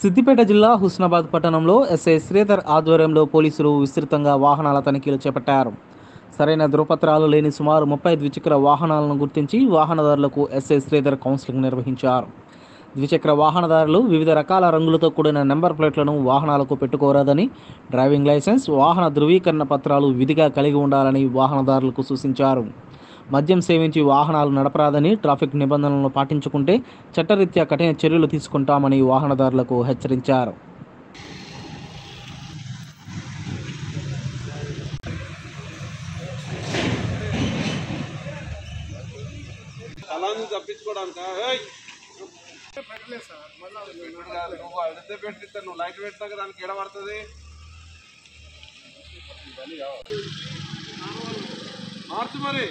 సిద్దిపేట జిల్లా హుస్నాబాద్ పట్టణంలో ఎస్ఐ శ్రీధర్ ఆధ్వర్యంలో పోలీసులు విస్తృతంగా వాహనాల తనిఖీలు చేపట్టారు సరైన ధృవపత్రాలు లేని సుమారు ముప్పై ద్విచక్ర వాహనాలను గుర్తించి వాహనదారులకు ఎస్ఐ శ్రీధర్ కౌన్సిలింగ్ నిర్వహించారు ద్విచక్ర వాహనదారులు వివిధ రకాల రంగులతో కూడిన నెంబర్ ప్లేట్లను వాహనాలకు పెట్టుకోరాదని డ్రైవింగ్ లైసెన్స్ వాహన ధృవీకరణ పత్రాలు విధిగా కలిగి ఉండాలని వాహనదారులకు సూచించారు మద్యం సేవించి వాహనాలు నడపరాదని ట్రాఫిక్ నిబంధనలను పాటించుకుంటే చట్టరీత్యా కఠిన చర్యలు తీసుకుంటామని వాహనదారులకు హెచ్చరించారు అలాని తప్పించుకోవడానిక నువ్వు అడిగితే పెట్టిస్తా నువ్వు లైట్ పెట్టాక దానికి ఎడ పడుతుంది మార్చు మరి